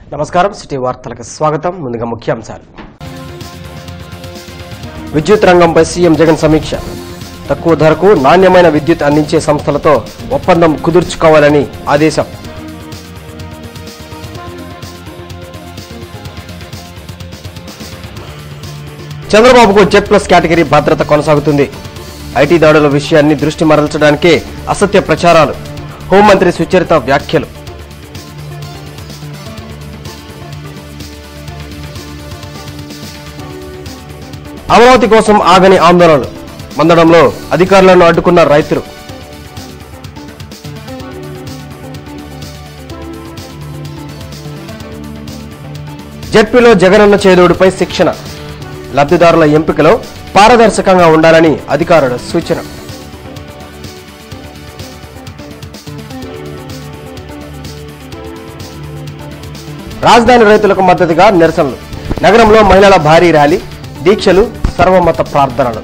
నమస్కారం సిటీ వార్తలకు స్వాగతం ముందుగా ముఖ్యాంశాలు విద్యుత్ రంగంపై సీఎం జగన్ సమీక్ష తక్కువ ధరకు నాణ్యమైన విద్యుత్ అందించే సంస్థలతో ఒప్పందం కుదుర్చుకోవాలని ఆదేశం చంద్రబాబుకు జెడ్ ప్లస్ కేటగిరీ భద్రత కొనసాగుతుంది ఐటీ దాడుల విషయాన్ని దృష్టి మరల్చడానికే అసత్య ప్రచారాలు హోంమంత్రి సుచరిత వ్యాఖ్యలు అమరావతి కోసం ఆగని ఆందోళనలు మందడంలో అధికారులను అడ్డుకున్న రైతులు జడ్పీలో జగనన్న చేదోడుపై శిక్షణ లబ్ధిదారుల ఎంపికలో పారదర్శకంగా ఉండాలని అధికారుల సూచన రాజధాని రైతులకు మద్దతుగా నిరసనలు నగరంలో మహిళల భారీ ర్యాలీ దీక్షలు సర్వమత ప్రార్థనలు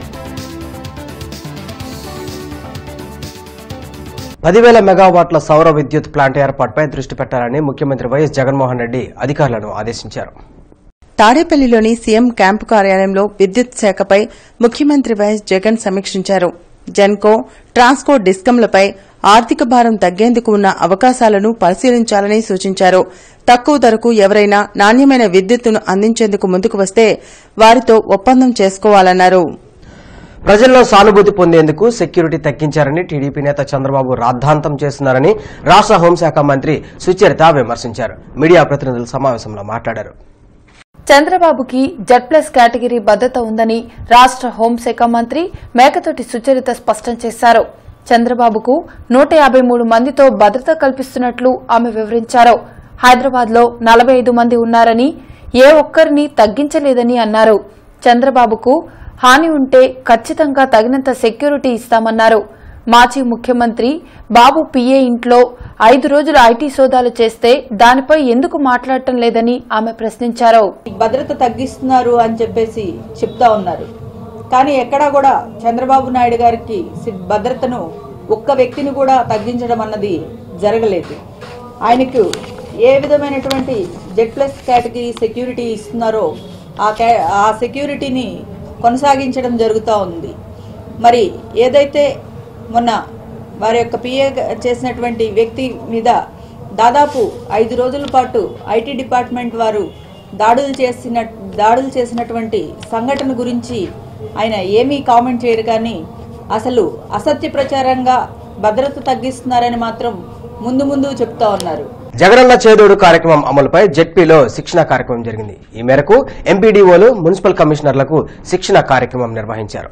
పదివేల మెగావాట్ల సౌర విద్యుత్ ప్లాంట్ ఏర్పాటుపై దృష్టి పెట్టాలని ముఖ్యమంత్రి వైఎస్ జగన్మోహన్ రెడ్డి అధికారులను ఆదేశించారు తాడేపల్లిలోని సీఎం క్యాంపు కార్యాలయంలో విద్యుత్ శాఖపై ముఖ్యమంత్రి వైఎస్ జగన్ సమీక్షించారు జెన్కో ట్రాన్స్కో డిస్కంలపై ఆర్థిక భారం తగ్గేందుకు ఉన్న అవకాశాలను పరిశీలించాలని సూచించారు తక్కువ ధరకు ఎవరైనా నాణ్యమైన విద్యుత్తును అందించేందుకు ముందుకు వస్తే వారితో ఒప్పందం చేసుకోవాలన్నారు ప్రజల్లో సానుభూతి పొందేందుకు సెక్యూరిటీ తగ్గించారని టీడీపీ నేత చంద్రబాబు రాద్ధాంతం చేస్తున్నారని రాష్ట్ర హోంశాఖ మంత్రి సుచరిత విమర్శించారు మీడియా ప్రతినిధుల సమావేశంలో మాట్లాడారు చంద్రబాబుకి జెడ్ ప్లస్ కేటగిరీ భద్రత ఉందని రాష్ట్ర హోంశాఖ మంత్రి మేకతోటి సుచరిత స్పష్టం చేశారు చంద్రబాబుకు నూట యాభై మూడు మందితో భద్రత కల్పిస్తున్నట్లు ఆమె వివరించారు హైదరాబాద్ లో నలభై ఐదు మంది ఉన్నారని ఏ ఒక్కరిని తగ్గించలేదని అన్నారు చంద్రబాబుకు హాని ఉంటే ఖచ్చితంగా తగినంత సెక్యూరిటీ ఇస్తామన్నారు మాజీ ముఖ్యమంత్రి బాబు పిఏ ఇంట్లో ఐదు రోజులు ఐటీ సోదాలు చేస్తే దానిపై ఎందుకు మాట్లాడటం లేదని ఆమె ప్రశ్నించారు భద్రత తగ్గిస్తున్నారు అని చెప్పేసి చెప్తా ఉన్నారు కానీ ఎక్కడా కూడా చంద్రబాబు నాయుడు గారికి సి- భద్రతను ఒక్క వ్యక్తిని కూడా తగ్గించడం అన్నది జరగలేదు ఆయనకు ఏ విధమైనటువంటి జెడ్ ప్లస్ కేటగిరీ సెక్యూరిటీ ఇస్తున్నారో ఆ కే ఆ సెక్యూరిటీని కొనసాగించడం జరుగుతూ ఉంది మరి ఏదైతే మొన్న వారి యొక్క పిఏ చేసినటువంటి వ్యక్తి మీద దాదాపు ఐదు రోజుల పాటు ఐటీ డిపార్ట్మెంట్ వారు దాడులు చేసిన దాడులు చేసినటువంటి సంఘటన గురించి ఆయన ఏమీ కామెంట్ చేయరు కానీ అసలు అసత్య ప్రచారంగా భద్రత తగ్గిస్తున్నారని మాత్రం ముందు ముందు చెప్తా ఉన్నారు జగనన్న చేదోడు కార్యక్రమం అమలుపై జెడ్పీలో శిక్షణ కార్యక్రమం జరిగింది ఈ మేరకు ఎంపీడీఓలు మున్సిపల్ కమిషనర్లకు శిక్షణ కార్యక్రమం నిర్వహించారు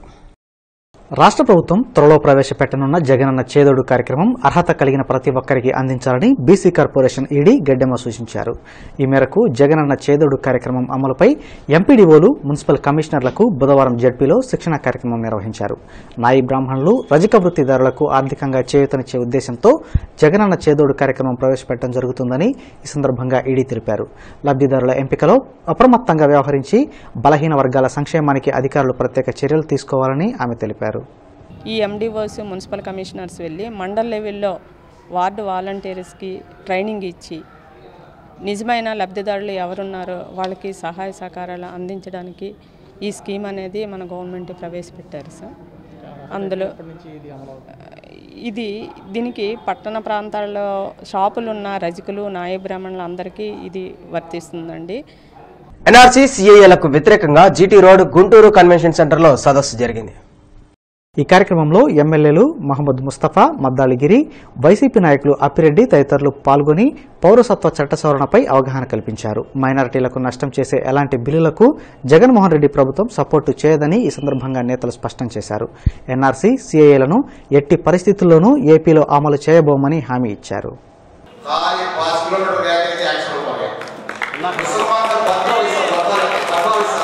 రాష్ట్ర ప్రభుత్వం త్వరలో ప్రవేశపెట్టనున్న జగనన్న చేదోడు కార్యక్రమం అర్హత కలిగిన ప్రతి ఒక్కరికి అందించాలని బీసీ కార్పొరేషన్ ఈడీ గడ్డెమ్మ సూచించారు ఈ మేరకు జగనన్న చేదోడు కార్యక్రమం అమలుపై ఎంపీడీఓలు మున్సిపల్ కమిషనర్లకు బుధవారం జడ్పీలో శిక్షణ కార్యక్రమం నిర్వహించారు నాయి బ్రాహ్మణులు రజక వృత్తిదారులకు ఆర్థికంగా చేయూతనిచ్చే ఉద్దేశంతో జగనన్న చేదోడు కార్యక్రమం ప్రవేశపెట్టడం జరుగుతుందని ఈ సందర్భంగా ఈడీ తెలిపారు లబ్ధిదారుల ఎంపికలో అప్రమత్తంగా వ్యవహరించి బలహీన వర్గాల సంక్షేమానికి అధికారులు ప్రత్యేక చర్యలు తీసుకోవాలని ఆమె తెలిపారు ఈ ఎండిఓస్ మున్సిపల్ కమిషనర్స్ వెళ్ళి మండల్ లెవెల్లో వార్డు వాలంటీర్స్కి ట్రైనింగ్ ఇచ్చి నిజమైన లబ్ధిదారులు ఎవరున్నారో వాళ్ళకి సహాయ సహకారాలు అందించడానికి ఈ స్కీమ్ అనేది మన గవర్నమెంట్ ప్రవేశపెట్టారు సార్ అందులో ఇది దీనికి పట్టణ ప్రాంతాల్లో షాపులు ఉన్న రజకులు నాయ బ్రాహ్మణులు అందరికీ ఇది వర్తిస్తుందండి ఎన్ఆర్సీ సీఏఏలకు వ్యతిరేకంగా జీటీ రోడ్ గుంటూరు కన్వెన్షన్ సెంటర్లో సదస్సు జరిగింది ఈ కార్యక్రమంలో ఎమ్మెల్యేలు మహమ్మద్ ముస్తఫా మద్దాలిగిరి వైసీపీ నాయకులు అప్పిరెడ్డి తదితరులు పాల్గొని పౌరసత్వ చట్ట సవరణపై అవగాహన కల్పించారు మైనారిటీలకు నష్టం చేసే ఎలాంటి బిల్లులకు జగన్మోహన్ రెడ్డి ప్రభుత్వం సపోర్టు చేయదని ఈ సందర్భంగా నేతలు స్పష్టం చేశారు ఎన్ఆర్సీ సీఏఏలను ఎట్టి పరిస్థితుల్లోనూ ఏపీలో అమలు చేయబోమని హామీ ఇచ్చారు खाली पाँच किलोमीटर गया कि एक्शन हो गया मुसलमान का बदलाव इस बदलाव इस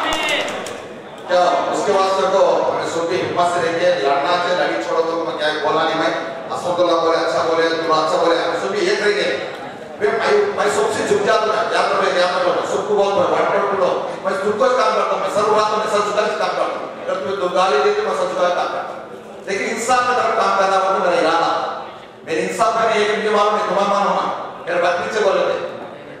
क्या उसके वास्ते को सुबह हिम्मत से रहिए लड़ना चाहिए लड़ी छोड़ो तो मैं क्या बोला नहीं मैं असफुल्ला बोले अच्छा बोले तुम अच्छा बोले सुबह एक रहिए मैं मैं मैं सबसे झुक जाता हूँ याद रखो याद रखो सबको बोल रहा हूँ वाट लो मैं झुक कर काम करता हूँ मैं सर उड़ाता हूँ मैं सर झुका के काम करता हूँ जब तुम्हें दो गाली देती मैं सर झुका के काम करता हूँ लेकिन इंसान का तरफ काम करना वो मेरा इरादा मेरे इंसाफ में एक मुझे मालूम है तुम्हारा मानो ना मेरे बात पीछे बोले थे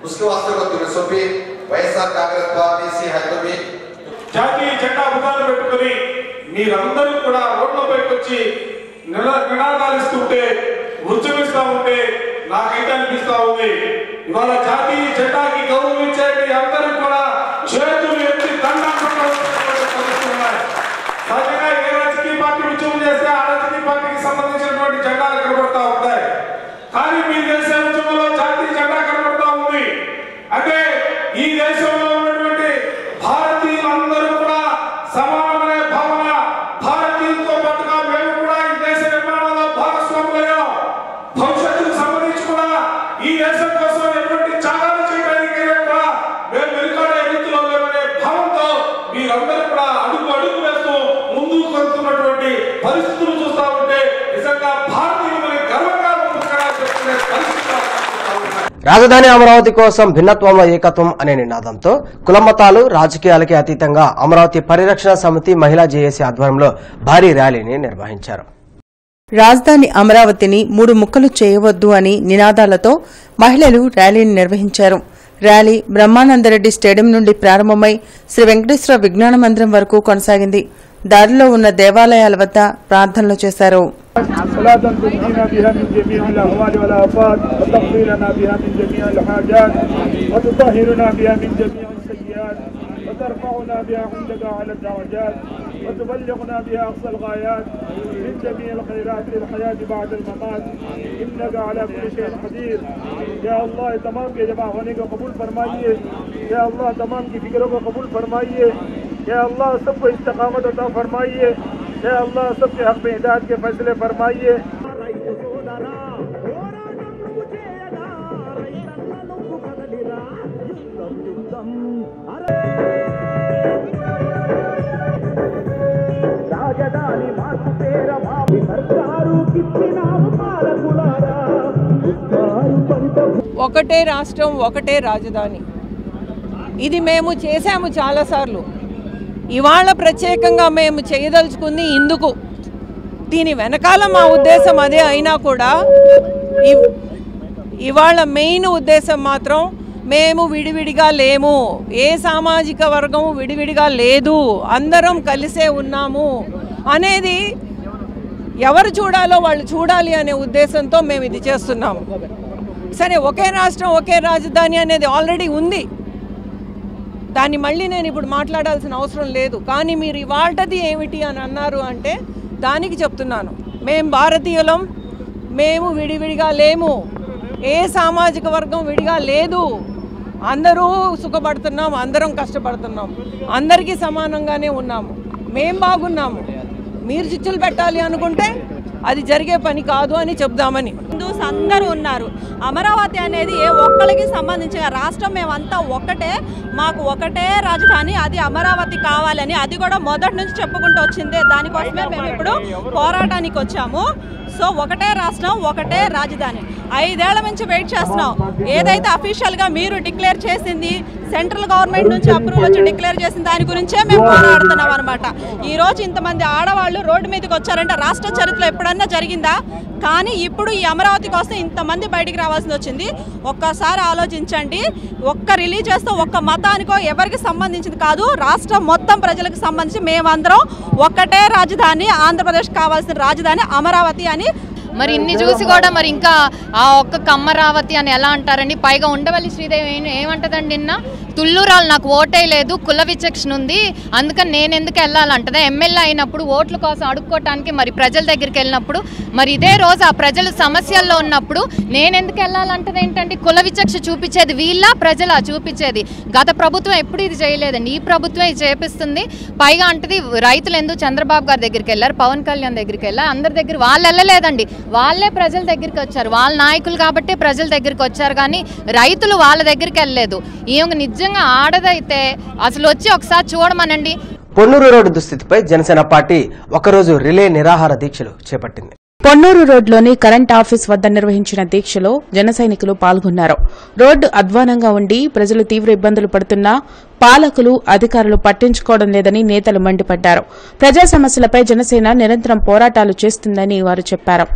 उसके वास्ते को तुम्हें सोपी వైఎస్ఆర్ కాంగ్రెస్ పార్టీ సి హైదరాబాద్ జాతీయ జెండా భుజాలు పెట్టుకుని మీరందరూ కూడా రోడ్లపైకి వచ్చి నిల నినాదాలు ఇస్తుంటే ఉద్యమిస్తా ఉంటే నాకైతే అనిపిస్తా ఉంది ఇవాళ జాతీయ జెండాకి గౌరవించే మీ అందరూ కూడా చేతులు ఎత్తి దండం పెట్టవలసినటువంటి పరిస్థితులు ఉన్నాయి. సహజంగా ఏ రాజకీయ పార్టీ ఉద్యమం చేస్తే ఆ రాజకీయ పార్టీకి సంబంధించినటువంటి జెండాలు కనబడతా ఉంటాయి కానీ మీ దేశ ఉద్యమంలో జాతీయ జెండా కనబడతా ఉంది అంటే ఈ దేశంలో ఉన్నటువంటి భారతీయులందరూ కూడా సమానమైన భావన భారతీయులతో పాటుగా మేము కూడా ఈ దేశ నిర్మాణంలో భాగస్వాములయ్యాం భవిష్యత్తుకు సంబంధించి కూడా ఈ దేశం కోసం ఎటువంటి త్యాగాలు చేయడానికి కూడా మేము వెనుకాడే రీతిలో లేవనే భావంతో మీరందరూ కూడా అడుగు అడుగు వేస్తూ ముందుకు వెళ్తున్నటువంటి పరిస్థితులు చూస్తా ఉంటే నిజంగా భారతీయులని గర్వంగా ముందుకు చెప్పుకునే పరిస్థితి కనబడతా ఉన్నాయి. రాజధాని అమరావతి కోసం భిన్నత్వంలో ఏకత్వం అనే నినాదంతో కులమతాలు రాజకీయాలకి అతీతంగా అమరావతి పరిరక్షణ సమితి మహిళా జేఏసీ ఆధ్వర్యంలో భారీ ర్యాలీని నిర్వహించారు రాజధాని అమరావతిని మూడు ముక్కలు చేయవద్దు అని నినాదాలతో మహిళలు ర్యాలీని నిర్వహించారు ర్యాలీ బ్రహ్మానందరెడ్డి స్టేడియం నుండి ప్రారంభమై శ్రీ వెంకటేశ్వర విజ్ఞాన మందిరం వరకు కొనసాగింది దారిలో ఉన్న దేవాలయాల వద్ద ప్రార్థనలు చేశారు صلاة تنجينا بها من جميع الأهوال والآفات وتغفر لنا بها من جميع الحاجات وتطهرنا بها من جميع السيئات وترفعنا بها عندك على الدرجات وتبلغنا بها أقصى الغايات من جميع الخيرات في الحياة بعد الممات إنك على كل شيء قدير يا الله تمام के जमा होने को कबूल फरमाइए या अल्लाह तमाम की फिक्रों को कबूल फरमाइए या अल्लाह सबको इस्तकामत अता फरमाइए या अल्लाह सबके हक में हिदायत के फैसले फरमाइए రాజధాని మార్పు పేర మాపి సర్కారు కిచ్చినాము పాలకులారా ఉత్తారు పంట ఒకటే రాష్ట్రం ఒకటే రాజధాని ఇది మేము చేశాము చాలాసార్లు ఇవాళ ప్రత్యేకంగా మేము చేయదలుచుకుంది ఇందుకు దీని వెనకాల మా ఉద్దేశం అదే అయినా కూడా ఇవ్- ఇవాళ మెయిన్ ఉద్దేశం మాత్రం మేము విడివిడిగా లేము ఏ సామాజిక వర్గం విడివిడిగా లేదు అందరం కలిసే ఉన్నాము అనేది ఎవరు చూడాలో వాళ్ళు చూడాలి అనే ఉద్దేశంతో మేము ఇది చేస్తున్నాము సరే ఒకే రాష్ట్రం ఒకే రాజధాని అనేది ఆల్రెడీ ఉంది దాన్ని మళ్ళీ నేను ఇప్పుడు మాట్లాడాల్సిన అవసరం లేదు కానీ మీరు ఇవాళది ఏమిటి అని అన్నారు అంటే దానికి చెప్తున్నాను మేము భారతీయులం మేము విడివిడిగా లేము ఏ సామాజిక వర్గం విడిగా లేదు అందరూ సుఖపడుతున్నాం అందరం కష్టపడుతున్నాం అందరికీ సమానంగానే ఉన్నాము మేం బాగున్నాము మీరు చిచ్చులు పెట్టాలి అనుకుంటే అది జరిగే పని కాదు అని చెప్దామని హిందూస్ అందరూ ఉన్నారు అమరావతి అనేది ఏ ఒక్కరికి సంబంధించిన రాష్ట్రం మేమంతా ఒక్కటే మాకు ఒకటే రాజధాని అది అమరావతి కావాలని అది కూడా మొదటి నుంచి చెప్పుకుంటూ వచ్చిందే దానికోసమే మేము ఇప్పుడు పోరాటానికి వచ్చాము సో ఒకటే రాష్ట్రం ఒకటే రాజధాని ఐదేళ్ల నుంచి వెయిట్ చేస్తున్నాం ఏదైతే అఫీషియల్గా మీరు డిక్లేర్ చేసింది సెంట్రల్ గవర్నమెంట్ నుంచి అప్రూవల్ వచ్చి డిక్లేర్ చేసిన దాని గురించే మేము పోరాడుతున్నాం అనమాట ఈ రోజు ఇంతమంది ఆడవాళ్ళు రోడ్డు మీదకి వచ్చారంటే రాష్ట్ర చరిత్రలో ఎప్పుడన్నా జరిగిందా కానీ ఇప్పుడు ఈ అమరావతి కోసం ఇంతమంది బయటికి రావాల్సి వచ్చింది ఒక్కసారి ఆలోచించండి ఒక్క రిలీజియస్తో ఒక్క మతానికో ఎవరికి సంబంధించింది కాదు రాష్ట్రం మొత్తం ప్రజలకు సంబంధించి మేమందరం ఒక్కటే రాజధాని ఆంధ్రప్రదేశ్ కావాల్సిన రాజధాని అమరావతి అని మరి ఇన్ని చూసి కూడా మరి ఇంకా ఆ ఒక్క కమ్మరావతి అని ఎలా అంటారండి పైగా ఉండవల్లి శ్రీదేవి ఏం- ఏమంటదండి నిన్న తుళ్ళూరాలు నాకు ఓటే లేదు కుల విచక్షణ ఉంది అందుకని నేను ఎందుకు వెళ్ళాలంటదా ఎమ్మెల్యే అయినప్పుడు ఓట్ల కోసం అడుక్కోవటానికి మరి ప్రజల దగ్గరికి వెళ్ళినప్పుడు మరి ఇదే రోజు ఆ ప్రజలు సమస్యల్లో ఉన్నప్పుడు నేను ఎందుకు వెళ్ళాలంటది ఏంటండి కుల విచక్ష చూపించేది వీళ్ళ ప్రజల చూపించేది గత ప్రభుత్వం ఎప్పుడు ఇది చేయలేదండి ఈ ప్రభుత్వం ఇది చేపిస్తుంది పైగా అంటది రైతులు ఎందుకు చంద్రబాబు గారి దగ్గరికి వెళ్ళారు పవన్ కళ్యాణ్ దగ్గరికి వెళ్ళారు అందరి దగ్గర వాళ్ళు వెళ్ళలేదండి వాళ్ళే ప్రజల దగ్గరికి వచ్చారు వాళ్ళ నాయకులు కాబట్టి ప్రజల దగ్గరికి వచ్చారు కానీ రైతులు వాళ్ళ దగ్గరికి వెళ్ళలేదు ఈమె నిజంగా ఆడదైతే అసలు వచ్చి ఒకసారి చూడమనండి పొన్నూరు రోడ్డు దుస్థితిపై జనసేన పార్టీ ఒకరోజు రిలే నిరాహార దీక్షలు చేపట్టింది పొన్నూరు రోడ్లోని కరెంట్ ఆఫీస్ వద్ద నిర్వహించిన దీక్షలో జన సైనికులు పాల్గొన్నారు రోడ్డు అధ్వానంగా ఉండి ప్రజలు తీవ్ర ఇబ్బందులు పడుతున్నా పాలకులు అధికారులు పట్టించుకోవడం లేదని నేతలు మండిపడ్డారు ప్రజా సమస్యలపై జనసేన నిరంతరం పోరాటాలు చేస్తుందని వారు చెప్పారు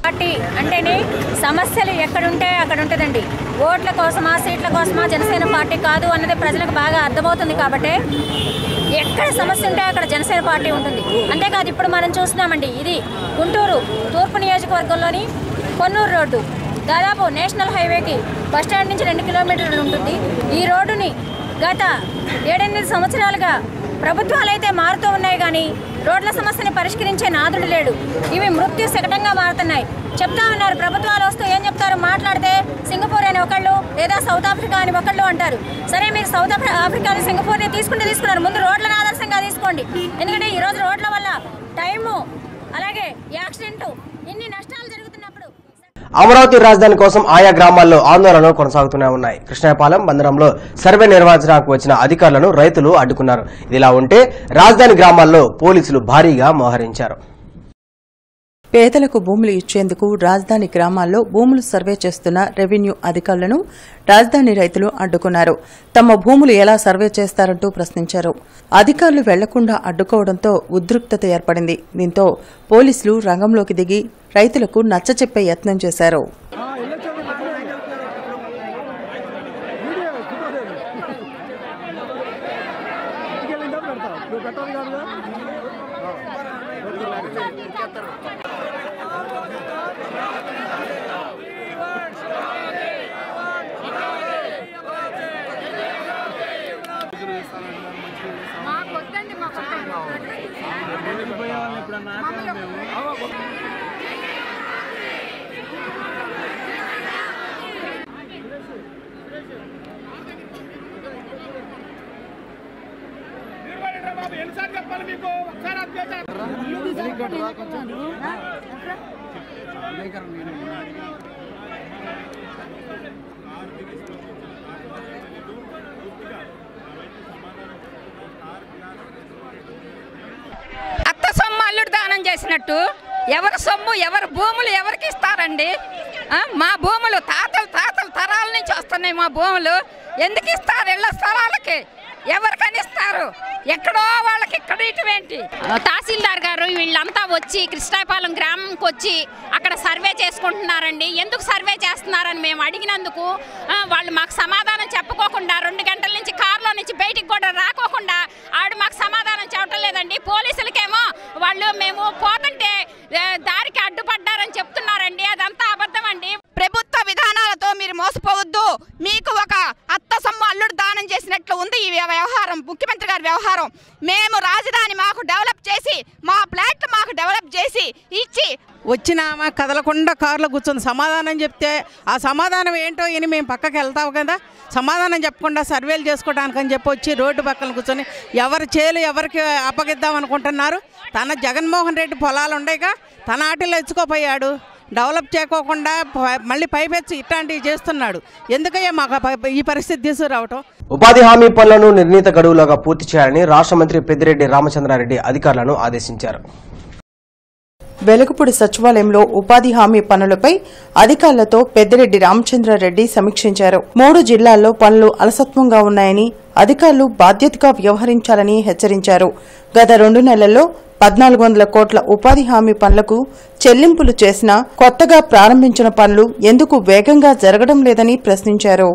పార్టీ అంటేనే సమస్యలు ఎక్కడుంటే అక్కడ ఉంటుందండి ఓట్ల కోసమా సీట్ల కోసమా జనసేన పార్టీ కాదు అన్నది ప్రజలకు బాగా అర్థమవుతుంది కాబట్టి ఎక్కడ సమస్య ఉంటే అక్కడ జనసేన పార్టీ ఉంటుంది అంతేకాదు ఇప్పుడు మనం చూస్తున్నామండి ఇది గుంటూరు తూర్పు నియోజకవర్గంలోని కొన్నూరు రోడ్డు దాదాపు నేషనల్ హైవేకి బస్ స్టాండ్ నుంచి రెండు కిలోమీటర్లు ఉంటుంది ఈ రోడ్డుని గత ఏడెనిమిది సంవత్సరాలుగా ప్రభుత్వాలు అయితే మారుతూ ఉన్నాయి కానీ రోడ్ల సమస్యని పరిష్కరించే నాదుడు లేడు ఇవి మృత్యు శకటంగా మారుతున్నాయి చెప్తా ఉన్నారు ప్రభుత్వాలు వస్తూ ఏం చెప్తారు మాట్లాడితే సింగపూర్ అని ఒకళ్ళు లేదా సౌత్ ఆఫ్రికా అని ఒకళ్ళు అంటారు సరే మీరు సౌత్ ఆఫ్రి- ఆఫ్రికాని సింగపూర్ని తీసుకుంటే తీసుకున్నారు ముందు రోడ్లను ఆదర్శంగా తీసుకోండి ఎందుకంటే ఈ రోజు రోడ్ల వల్ల టైము అలాగే యాక్సిడెంట్ ఇన్ని నష్టాలు జరుగుతున్నప్పుడు అమరావతి రాజధాని కోసం ఆయా గ్రామాల్లో ఆందోళనలు కొనసాగుతూనే ఉన్నాయి కృష్ణాపాలెం బందరంలో సర్వే నిర్వహించడానికి వచ్చిన అధికారులను రైతులు అడ్డుకున్నారు ఇదిలా ఉంటే రాజధాని గ్రామాల్లో పోలీసులు భారీగా మోహరించారు పేదలకు భూములు ఇచ్చేందుకు రాజధాని గ్రామాల్లో భూములు సర్వే చేస్తున్న రెవెన్యూ అధికారులను రాజధాని రైతులు అడ్డుకున్నారు తమ భూములు ఎలా సర్వే చేస్తారంటూ ప్రశ్నించారు అధికారులు వెళ్లకుండా అడ్డుకోవడంతో ఉద్రిక్తత ఏర్పడింది దీంతో పోలీసులు రంగంలోకి దిగి రైతులకు నచ్చచెప్పే యత్నం చేశారు అత్త సొమ్ము అల్లుడు దానం చేసినట్టు ఎవరి సొమ్ము ఎవరి భూములు ఎవరికి ఇస్తారండి ఆ, మా భూములు తాతలు తాతలు తరాల నుంచి వస్తున్నాయి మా భూములు ఎందుకు ఇస్తారు ఇళ్ళ స్థలాలకి ఎవరికని ఇస్తారు ఎక్కడో వాళ్ళకి ఇక్కడ ఇటువంటి తహసీల్దార్ గారు వీళ్ళంతా వచ్చి కృష్ణాపాలెం గ్రామంకి వచ్చి అక్కడ సర్వే చేసుకుంటున్నారండి ఎందుకు సర్వే చేస్తున్నారని మేము అడిగినందుకు ఆ, వాళ్ళు మాకు సమాధానం చెప్పుకోకుండా రెండు గంటల నుంచి కారులో నుంచి బయటికి కూడా రాకోకుండా ఆవిడ మాకు సమాధానం చెప్పడం లేదండి పోలీసులకేమో వాళ్ళు మేము పోతుంటే ఆ, దారికి అడ్డుపడ్డారని చెప్తున్నారండి అదంతా అబద్ధం అండి ప్రభుత్వ విధానాలతో మీరు మోసపోవద్దు మీకు ఒక అత్త సొమ్ము అల్లుడు దానం చేసినట్లు ఉంది ఈ వ్యవహారం ముఖ్యమంత్రి గారి వ్యవహారం మేము రాజధాని మాకు డెవలప్ చేసి మా ప్లాట్లు మాకు డెవలప్ చేసి ఇచ్చి వచ్చినామా కదలకుండా కారులో కూర్చొని సమాధానం చెప్తే ఆ సమాధానం ఏంటో అని మేము పక్కకి వెళ్తావు కదా సమాధానం చెప్పకుండా సర్వేలు చేసుకోవడానికి అని చెప్పి వచ్చి రోడ్డు పక్కన కూర్చొని ఎవరి చేలు ఎవరికి అప్పగిద్దాం అనుకుంటున్నారు తన జగన్మోహన్ రెడ్డి పొలాలు ఉండేగా తన ఆటలో ఎచ్చుకోపోయాడు డెవలప్ చేయకోకుండా ప- మళ్ళీ పైపెచ్చి ఇట్లాంటివి చేస్తున్నాడు ఎందుకయ్యా మాకు ఆ ప- ఈ పరిస్థితి తీసుకురావటం ఉపాధి హామీ పనులను నిర్ణీత గడువులోగా పూర్తి చేయాలని రాష్ట్ర మంత్రి పెద్దిరెడ్డి రామచంద్రారెడ్డి అధికారులను ఆదేశించారు వెలగపూడి సచివాలయంలో ఉపాధి హామీ పనులపై అధికారులతో పెద్దిరెడ్డి రామచంద్రారెడ్డి సమీక్షించారు మూడు జిల్లాల్లో పనులు అలసత్వంగా ఉన్నాయని అధికారులు బాధ్యతగా వ్యవహరించాలని హెచ్చరించారు గత రెండు నెలల్లో పద్నాలుగు వందల కోట్ల ఉపాధి హామీ పనులకు చెల్లింపులు చేసినా కొత్తగా ప్రారంభించిన పనులు ఎందుకు వేగంగా జరగడం లేదని ప్రశ్నించారు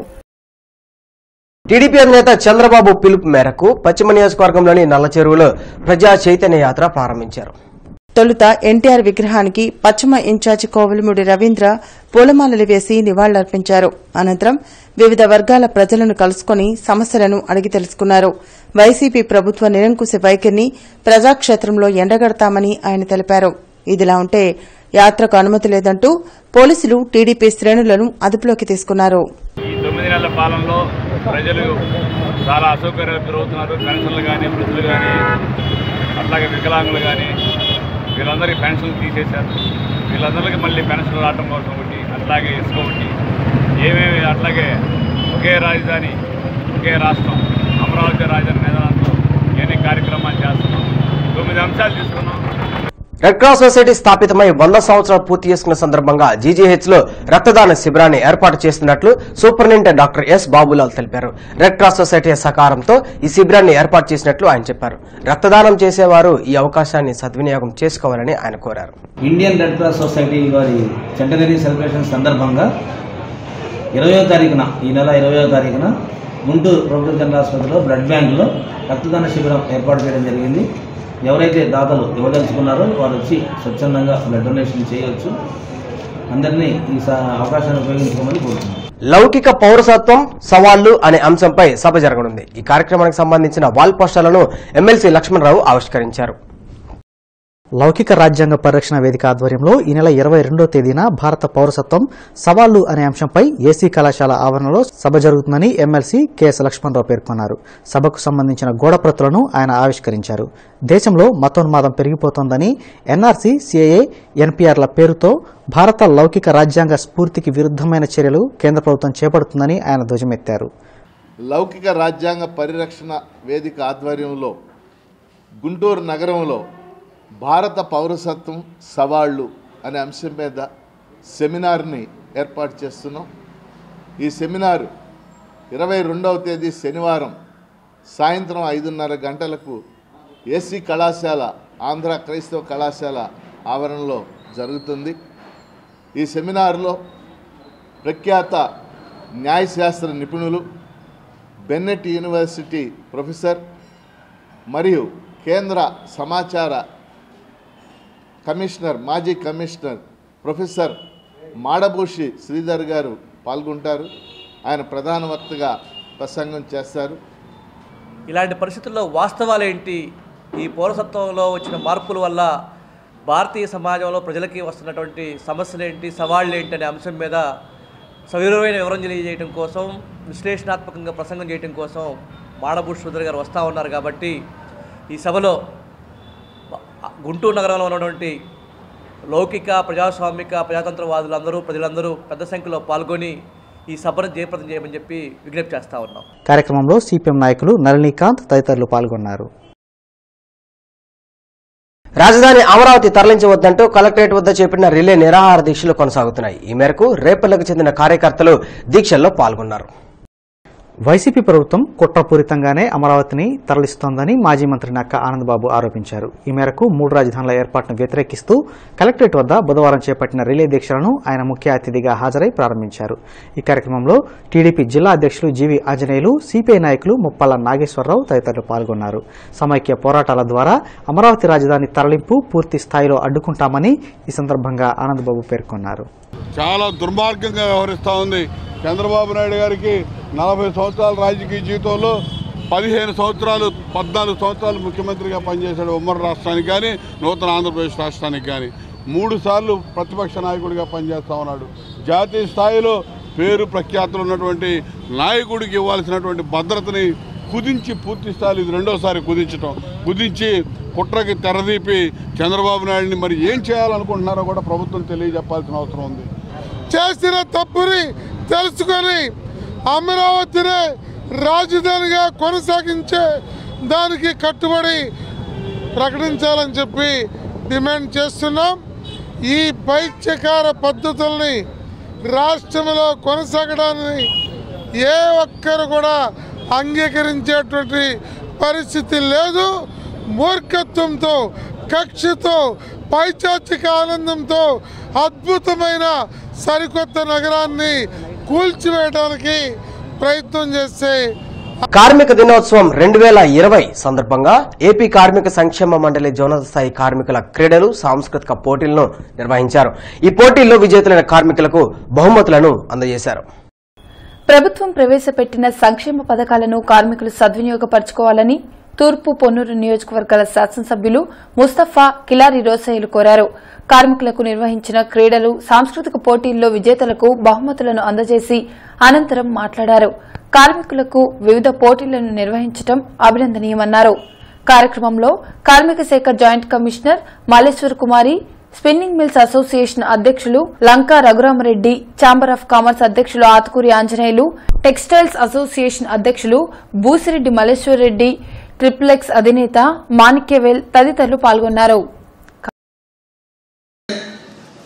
టీడీపీ అధినేత చంద్రబాబు పిలుపు మేరకు పశ్చిమ నియోజకవర్గంలోని నల్ల చెరువులో ప్రజా చైతన్య యాత్ర ప్రారంభించారు తొలుత ఎన్టీఆర్ విగ్రహానికి పశ్చిమ ఇన్ఛార్జి కోవలమూడి రవీంద్ర పూలమాలలు వేసి నివాళులర్పించారు అనంతరం వివిధ వర్గాల ప్రజలను కలుసుకుని సమస్యలను అడిగి తెలుసుకున్నారు వైసీపీ ప్రభుత్వ నిరంకుశ వైఖరిని ప్రజాక్షేత్రంలో ఎండగడతామని ఆయన తెలిపారు ఇదిలా ఉంటే యాత్రకు అనుమతి లేదంటూ పోలీసులు టీడీపీ శ్రేణులను అదుపులోకి తీసుకున్నారు ఈ తొమ్మిది నెలల పాలనలో ప్రజలు చాలా అసౌకర్యాలు గురవుతున్నారు పెన్షన్లు కానీ వృద్ధులు కానీ అట్లాగే వికలాంగులు కానీ వీళ్ళందరికీ పెన్షన్లు తీసేశారు వీళ్ళందరికీ మళ్ళీ పెన్షన్లు రావడం కోసం ఒకటి అట్లాగే ఇసుక ఒకటి ఏమేమి అట్లాగే ఒకే రాజధాని ఒకే రాష్ట్రం అమరావతి రాజధాని నిదానంతో ఎన్ని కార్యక్రమాలు చేస్తున్నాం తొమ్మిది అంశాలు తీసుకున్నాం రెడ్ క్రాస్ సొసైటీ స్థాపితమై వంద సంవత్సరాలు పూర్తి చేసుకున్న సందర్భంగా జీజీహెచ్ లో రక్తదాన శిబిరాన్ని ఏర్పాటు చేస్తున్నట్లు సూపరింటెండెంట్ డాక్టర్ ఎస్ బాబులాల్ తెలిపారు రెడ్ క్రాస్ సొసైటీ సహకారంతో ఈ శిబిరాన్ని ఏర్పాటు చేసినట్లు ఆయన చెప్పారు రక్తదానం చేసేవారు ఈ అవకాశాన్ని సద్వినియోగం చేసుకోవాలని ఆయన కోరారు ఇండియన్ రెడ్ క్రాస్ సొసైటీ వారి సెంటనరీ సెలబ్రేషన్ సందర్భంగా ఇరవయో తారీఖున ఈ నెల ఇరవయో తారీఖున గుంటూరు ప్రభుత్వ జనరల్ ఆసుపత్రిలో బ్లడ్ బ్యాంకులో రక్తదాన శిబిరం ఏర్పాటు చేయడం జరిగింది ఎవరైతే దాతలు ఇవ్వదలుచుకున్నారో వారు వచ్చి స్వచ్ఛందంగా బ్లడ్ డొనేషన్ చేయవచ్చు అందరినీ ఈ స- అవకాశాన్ని ఉపయోగించుకోమని కోరుతున్నాను లౌకిక పౌరసత్వం సవాళ్లు అనే అంశంపై సభ జరగనుంది ఈ కార్యక్రమానికి సంబంధించిన వాల్ పోస్టర్లను ఎమ్మెల్సీ లక్ష్మణరావు ఆవిష్కరించారు లౌకిక రాజ్యాంగ పరిరక్షణ వేదిక ఆధ్వర్యంలో ఈ నెల ఇరవై రెండో తేదీన భారత పౌరసత్వం సవాళ్లు అనే అంశంపై ఏసీ కళాశాల ఆవరణలో సభ జరుగుతుందని ఎమ్మెల్సీ కెఎస్ లక్ష్మణరావు పేర్కొన్నారు సభకు సంబంధించిన గోడప్రతులను ఆయన ఆవిష్కరించారు దేశంలో మతోన్మాదం పెరిగిపోతోందని ఎన్ఆర్సీ సిఏఏ ఎన్పీఆర్ల పేరుతో భారత లౌకిక రాజ్యాంగ స్ఫూర్తికి విరుద్ధమైన చర్యలు కేంద్ర ప్రభుత్వం చేపడుతుందని ఆయన ధ్వజమెత్తారు లౌకిక రాజ్యాంగ పరిరక్షణ వేదిక ఆధ్వర్యంలో గుంటూరు నగరంలో భారత పౌరసత్వం సవాళ్ళు అనే అంశం మీద సెమినార్ని ఏర్పాటు చేస్తున్నాం ఈ సెమినార్ ఇరవై రెండవ తేదీ శనివారం సాయంత్రం ఐదున్నర గంటలకు ఏసీ కళాశాల ఆంధ్ర క్రైస్తవ కళాశాల ఆవరణలో జరుగుతుంది ఈ సెమినార్లో ప్రఖ్యాత న్యాయశాస్త్ర నిపుణులు బెన్నెట్ యూనివర్సిటీ ప్రొఫెసర్ మరియు కేంద్ర సమాచార కమిషనర్ మాజీ కమిషనర్ ప్రొఫెసర్ మాడభూషి శ్రీధర్ గారు పాల్గొంటారు ఆయన ప్రధాన వక్తగా ప్రసంగం చేస్తారు ఇలాంటి పరిస్థితుల్లో వాస్తవాలేంటి ఈ పౌరసత్వంలో వచ్చిన మార్పుల వల్ల భారతీయ సమాజంలో ప్రజలకి వస్తున్నటువంటి సమస్యలేంటి సవాళ్ళేంటి అనే అంశం మీద సవివరమైన వివరం తెలియజేయడం కోసం విశ్లేషణాత్మకంగా ప్రసంగం చేయడం కోసం మాడభూష్ సుధర్ గారు వస్తూ ఉన్నారు కాబట్టి ఈ సభలో గుంటూరు నగరంలో ఉన్నటువంటి లౌకిక ప్రజాస్వామిక ప్రజాతంత్రవాదులందరూ ప్రజలందరూ పెద్ద సంఖ్యలో పాల్గొని ఈ సభను జయప్రదం చేయమని చెప్పి విజ్ఞప్తి చేస్తా ఉన్నాం కార్యక్రమంలో సిపిఎం నాయకులు నళినీకాంత్ తదితరులు పాల్గొన్నారు రాజధాని అమరావతి తరలించవద్దంటూ కలెక్టరేట్ వద్ద చేపట్టిన రిలే నిరాహార దీక్షలు కొనసాగుతున్నాయి ఈ మేరకు రేపల్లకు చెందిన కార్యకర్తలు దీక్షల్లో పాల్గొన్నారు వైసీపీ ప్రభుత్వం కుట్రపూరితంగానే అమరావతిని తరలిస్తోందని మాజీ మంత్రి నక్క ఆనందబాబు ఆరోపించారు ఈ మేరకు మూడు రాజధానుల ఏర్పాటును వ్యతిరేకిస్తూ కలెక్టరేట్ వద్ద బుధవారం చేపట్టిన రిలే దీక్షలను ఆయన ముఖ్య అతిథిగా హాజరై ప్రారంభించారు ఈ కార్యక్రమంలో టీడీపీ జిల్లా అధ్యక్షులు జీవి ఆంజనేయులు సిపిఐ నాయకులు ముప్పాల నాగేశ్వరరావు తదితరులు పాల్గొన్నారు సమైక్య పోరాటాల ద్వారా అమరావతి రాజధాని తరలింపు పూర్తి స్థాయిలో అడ్డుకుంటామని ఈ సందర్భంగా ఆనందబాబు పేర్కొన్నారు చాలా దుర్మార్గంగా వ్యవహరిస్తూ ఉంది చంద్రబాబు నాయుడు గారికి నలభై సంవత్సరాల రాజకీయ జీవితంలో పదిహేను సంవత్సరాలు పద్నాలుగు సంవత్సరాలు ముఖ్యమంత్రిగా పనిచేశాడు ఉమ్మడి రాష్ట్రానికి కానీ నూతన ఆంధ్రప్రదేశ్ రాష్ట్రానికి కానీ మూడు సార్లు ప్రతిపక్ష నాయకుడిగా పనిచేస్తూ ఉన్నాడు జాతీయ స్థాయిలో పేరు ప్రఖ్యాతులు ఉన్నటువంటి నాయకుడికి ఇవ్వాల్సినటువంటి భద్రతని కుదించి పూర్తి స్థాయిలో ఇది రెండోసారి కుదించటం కుదించి కుట్రకి తెరదీపి చంద్రబాబు నాయుడిని మరి ఏం చేయాలనుకుంటున్నారో కూడా ప్రభుత్వం తెలియజెప్పాల్సిన అవసరం ఉంది చేసిన తప్పుని తెలుసుకొని అమరావతినే రాజధానిగా కొనసాగించే దానికి కట్టుబడి ప్రకటించాలని చెప్పి డిమాండ్ చేస్తున్నాం ఈ పైత్యకార పద్ధతుల్ని రాష్ట్రంలో కొనసాగడాన్ని ఏ ఒక్కరు కూడా అంగీకరించేటువంటి పరిస్థితి లేదు మూర్ఖత్వంతో కక్షతో పైచాచిక ఆనందంతో అద్భుతమైన సరికొత్త నగరాన్ని కూల్చివేయడానికి ప్రయత్నం చేస్తే కార్మిక దినోత్సవం రెండు వేల ఇరవై సందర్భంగా ఏపీ కార్మిక సంక్షేమ మండలి జోనల్ స్థాయి కార్మికుల క్రీడలు సాంస్కృతిక పోటీలను నిర్వహించారు ఈ పోటీల్లో విజేతలైన కార్మికులకు బహుమతులను అందజేశారు ప్రభుత్వం ప్రవేశపెట్టిన సంక్షేమ పథకాలను కార్మికులు సద్వినియోగపరచుకోవాలని తూర్పు పొన్నూరు నియోజకవర్గాల శాసనసభ్యులు ముస్తఫా కిలారి రోసయ్యలు కోరారు కార్మికులకు నిర్వహించిన క్రీడలు సాంస్కృతిక పోటీల్లో విజేతలకు బహుమతులను అందజేసి అనంతరం మాట్లాడారు కార్మికులకు వివిధ పోటీలను నిర్వహించడం అభినందనీయమన్నారు కార్యక్రమంలో కార్మిక శాఖ joint commissioner Malleshwar Kumari spinning mills association అధ్యక్షులు Lanka Raghurama Reddy chamber of commerce అధ్యక్షులు ఆతుకూరి ఆంజనేయులు టెక్స్టైల్స్ అసోసియేషన్ అధ్యక్షులు బూసిరెడ్డి మల్లేశ్వర్ రెడ్డి ట్రిప్లెక్స్ అధినేత మాణిక్యవేల్ తదితరులు పాల్గొన్నారు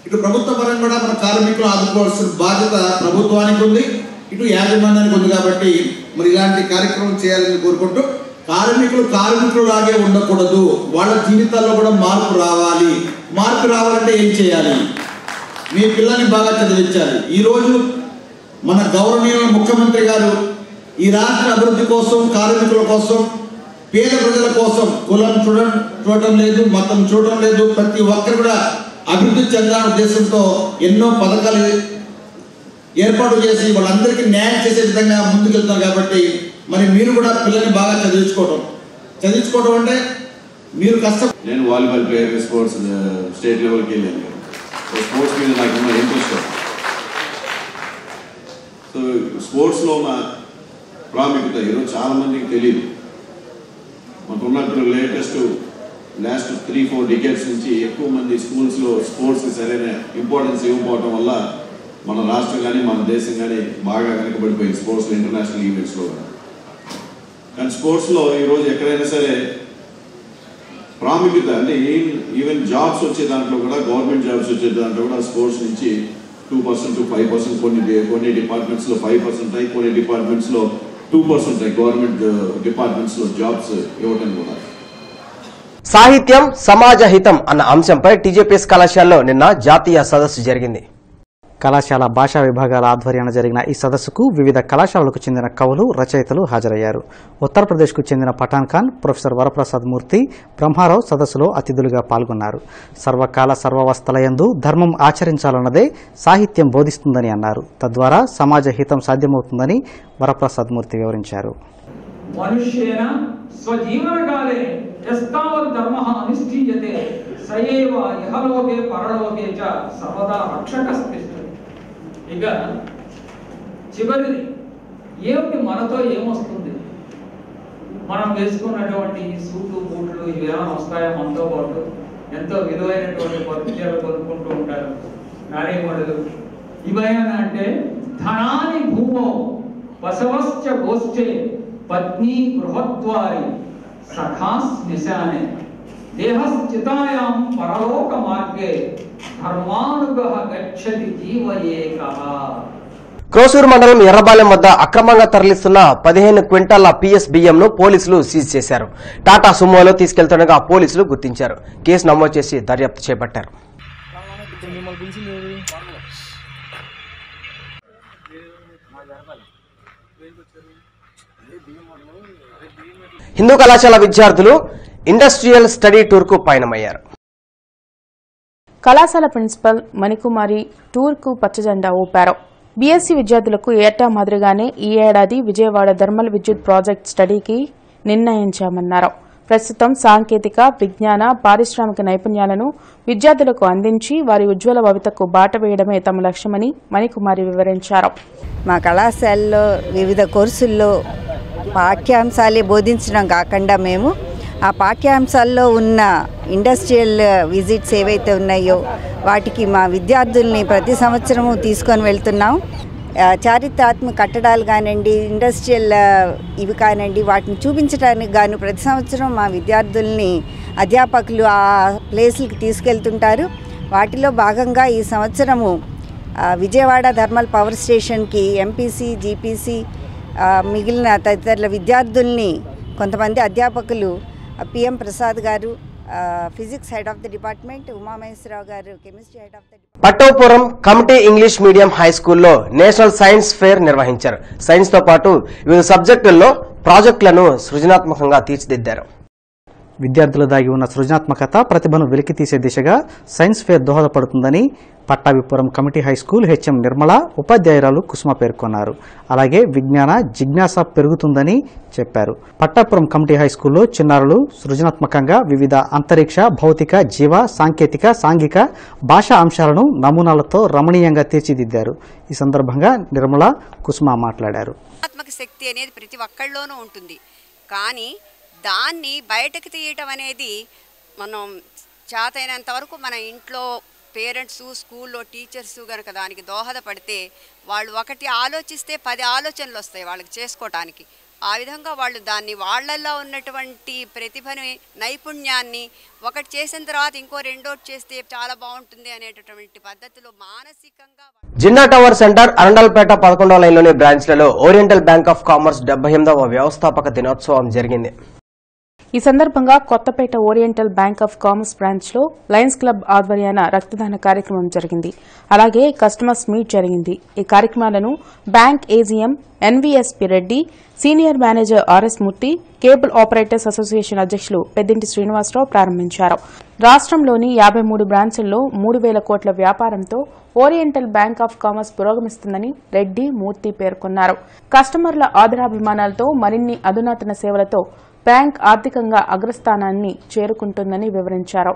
ఇటు ప్రభుత్వ పరంగా కూడా మన కార్మికులు ఆదుకోవాల్సిన బాధ్యత ప్రభుత్వానికి ఉంది ఇటు యాజమాన్యానికి ఉంది కాబట్టి మరి ఇలాంటి కార్యక్రమం చేయాలని కోరుకుంటూ కార్మికులు కార్మికులులాగే ఉండకూడదు వాళ్ళ జీవితాల్లో కూడా మార్పు రావాలి మార్పు రావాలంటే ఏం చేయాలి మీ పిల్లల్ని బాగా చదివించాలి ఈరోజు మన గౌరవనీయ ముఖ్యమంత్రి గారు ఈ రాష్ట్ర అభివృద్ధి కోసం కార్మికుల కోసం పేద ప్రజల కోసం కులం చూడడం చూడటం లేదు మతం చూడటం లేదు ప్రతి ఒక్కరు కూడా అభివృద్ధి చెందాలనే ఉద్దేశంతో ఎన్నో పథకాలు ఏర్పాటు చేసి వాళ్ళందరికీ న్యాయం చేసే విధంగా ముందుకెళ్తున్నారు కాబట్టి మరి మీరు కూడా పిల్లల్ని బాగా చదివించుకోవడం చదివించుకోవడం అంటే మీరు కష్టం నేను వాలీబాల్ ప్లేయర్ స్పోర్ట్స్ స్టేట్ లెవెల్కి వెళ్ళాను సో స్పోర్ట్స్ మీద నాకు ఉన్న ఇంట్రెస్ట్ సో స్పోర్ట్స్లో ఉన్న ప్రాముఖ్యత ఈరోజు చాలా మందికి తెలియదు మనకున్నప్పుడు latest last three four decades నుంచి ఎక్కువ మంది స్కూల్స్లో స్పోర్ట్స్కి సరైన ఇంపార్టెన్స్ ఇవ్వకపోవటం వల్ల మన రాష్ట్రం కానీ మన దేశం కానీ బాగా వెనకబడిపోయింది స్పోర్ట్స్ ఇంటర్నేషనల్ ఈవెంట్స్లో కూడా కానీ స్పోర్ట్స్లో ఈరోజు ఎక్కడైనా సరే ప్రాముఖ్యత అంటే ఈవెన్ జాబ్స్ వచ్చే దాంట్లో కూడా గవర్నమెంట్ జాబ్స్ వచ్చే దాంట్లో కూడా స్పోర్ట్స్ నుంచి two percent to five percent కొన్ని కొన్ని డిపార్ట్మెంట్స్లో ఫైవ్ పర్సెంట్ అయి కొన్ని డిపార్ట్మెంట్స్లో టూ పర్సెంట్ అయి గవర్నమెంట్ డిపార్ట్మెంట్స్లో జాబ్స్ ఇవ్వటం కూడా సాహిత్యం సమాజ హితం అన్న అంశంపై టీజేపీఎస్ కళాశాలలో నిన్న జాతీయ సదస్సు జరిగింది కళాశాల భాషా విభాగాల ఆధ్వర్యాన జరిగిన ఈ సదస్సుకు వివిధ కళాశాలలకు చెందిన కవులు రచయితలు హాజరయ్యారు ఉత్తరప్రదేశ్కు చెందిన పఠాన్ ఖాన్ ప్రొఫెసర్ వరప్రసాద్ మూర్తి బ్రహ్మారావు సదస్సులో అతిథులుగా పాల్గొన్నారు సర్వకాల సర్వవస్థలయందు ధర్మం ఆచరించాలన్నదే సాహిత్యం బోధిస్తుందని అన్నారు తద్వారా సమాజ హితం సాధ్యమవుతుందని వరప్రసాద్ మూర్తి వివరించారు మనుష్యేన స్వజీవనకాలే యస్తావత్ ధర్మ అనుష్ఠీయతే సయేవ ఇహలోకే పరలోకే చ సర్వదా రక్షకస్తిష్టతి ఇక చివరిది ఏమిటి మనతో ఏమొస్తుంది మనం వేసుకున్నటువంటి ఈ సూట్లు బూట్లు ఇవి ఏమైనా వస్తాయా మనతో పాటు ఎంతో విలువైనటువంటి పత్రికలు కొనుక్కుంటూ ఉంటారు నారీమణులు ఇవేమైనా అంటే ధనాని భూమో బసవశ్చ గోష్ఠే పత్ని గృహద్వారి సఖాస్ నిశానే దేహశ్చితాయాం పరలోక మార్గే ధర్మానుగ గచ్చతి జీవ ఏకః క్రోసూరు మండలం ఎర్రబాలెం వద్ద అక్రమంగా తరలిస్తున్న పదిహేను క్వింటాల పిఎస్ బియ్యంను పోలీసులు సీజ్ చేశారు టాటా సుమోలో తీసుకెళ్తుండగా పోలీసులు గుర్తించారు కేసు నమోదు చేసి దర్యాప్తు చేపట్టారు హిందూ కళాశాల విద్యార్థులు ఇండస్ట్రియల్ స్టడీ టూర్కు పయనమయ్యారు కళాశాల ప్రిన్సిపల్ మణికుమారి టూర్కు పచ్చజెండా ఊపారు బీఎస్సీ విద్యార్థులకు ఏటా మాదిరిగానే ఈ ఏడాది విజయవాడ థర్మల్ విద్యుత్ ప్రాజెక్ట్ స్టడీకి నిర్ణయించామన్నారు ప్రస్తుతం సాంకేతిక విజ్ఞాన పారిశ్రామిక నైపుణ్యాలను విద్యార్థులకు అందించి వారి ఉజ్వల భవితకు బాట వేయడమే తమ లక్ష్యమని మణికుమారి వివరించారు మా కళాశాలలో వివిధ కోర్సుల్లో పాఠ్యాంశాలే బోధించడం కాకుండా మేము ఆ పాఠ్యాంశాల్లో ఉన్న ఇండస్ట్రియల్ విజిట్స్ ఏవైతే ఉన్నాయో వాటికి మా విద్యార్థుల్ని ప్రతి సంవత్సరము తీసుకొని వెళ్తున్నాం ఆ, చారిత్రాత్మక కట్టడాలు కానివ్వండి ఇండస్ట్రియల్ ఆ, ఇవి కానివ్వండి వాటిని చూపించడానికి గాను ప్రతి సంవత్సరం మా విద్యార్థుల్ని అధ్యాపకులు ఆ ప్లేస్లకి తీసుకెళ్తుంటారు వాటిలో భాగంగా ఈ సంవత్సరము ఆ, విజయవాడ థర్మల్ పవర్ స్టేషన్కి ఎంపీసీ జీపీసీ ఆ, మిగిలిన తదితరుల విద్యార్థుల్ని కొంతమంది అధ్యాపకులు ఆ, పిఎం ప్రసాద్ గారు ఆ, physics head of the department Umamaheswara Rao garu chemistry head of the Pattavapuram committee English medium high స్కూల్లో నేషనల్ సైన్స్ ఫేర్ నిర్వహించారు సైన్స్ తో పాటు వివిధ సబ్జెక్టుల్లో ప్రాజెక్టులను సృజనాత్మకంగా తీర్చిదిద్దారు విద్యార్థులు దాగి ఉన్న సృజనాత్మకత ప్రతిభను వెలికితీసే దిశగా సైన్స్ ఫేర్ దోహదపడుతుందని Pattabhipuram committee high school HM Nirmala ఉపాధ్యాయురాలు కుసుమ పేర్కొన్నారు అలాగే విజ్ఞాన జిజ్ఞాస పెరుగుతుందని చెప్పారు పట్టాపురం కమిటీ హై స్కూల్లో చిన్నారులు సృజనాత్మకంగా వివిధ అంతరిక్ష భౌతిక జీవ సాంకేతిక సాంఘిక భాషా అంశాలను నమూనాలతో రమణీయంగా తీర్చిదిద్దారు ఈ సందర్భంగా నిర్మల కుసుమ మాట్లాడారు ఆత్మక శక్తి అనేది ప్రతి ఒక్కళ్ళలోనూ ఉంటుంది కానీ దాన్ని బయటకు తీయటం అనేది మనం చేతైనంత వరకు మన ఇంట్లో పేరెంట్స్ స్కూల్లో టీచర్స్ కనుక దానికి దోహదపడితే వాళ్ళు ఒకటి ఆలోచిస్తే పది ఆలోచనలు వస్తాయి వాళ్ళకి చేసుకోవటానికి ఆ విధంగా వాళ్ళు దాన్ని వాళ్ళల్లో ఉన్నటువంటి ప్రతిభని నైపుణ్యాన్ని ఒకటి చేసిన తర్వాత ఇంకో రెండోటి చేస్తే చాలా బాగుంటుంది అనేటటువంటి పద్ధతిలో మానసికంగా జిన్నా టవర్ సెంటర్ అరండల్పేట పదకొండవ లైన్లోని బ్రాంచ్లలో ఓరియంటల్ బ్యాంక్ ఆఫ్ కామర్స్ డెబ్బై ఎనిమిదవ వ్యవస్థాపక దినోత్సవం జరిగింది ఈ సందర్భంగా Kothapeta Oriental Bank of Commerce branch లో లయన్స్ క్లబ్ ఆధ్వర్యాన రక్తదాన కార్యక్రమం జరిగింది అలాగే కస్టమర్స్ మీట్ జరిగింది ఈ కార్యక్రమాలను bank AGM NVSP Reddy senior manager RS Murthy cable operators association అధ్యక్షులు పెద్దింటి శ్రీనివాసరావు ప్రారంభించారు రాష్ట్రంలోని యాభై మూడు బ్రాంచుల్లో మూడు వేల కోట్ల వ్యాపారంతో ఓరియంటల్ బ్యాంక్ ఆఫ్ కామర్స్ పురోగమిస్తుందని రెడ్డి మూర్తి పేర్కొన్నారు కస్టమర్ల ఆదరాభిమానాలతో మరిన్ని అధునాతన సేవలతో బ్యాంక్ ఆర్థికంగా అగ్రస్థానాన్ని చేరుకుంటుందని వివరించారు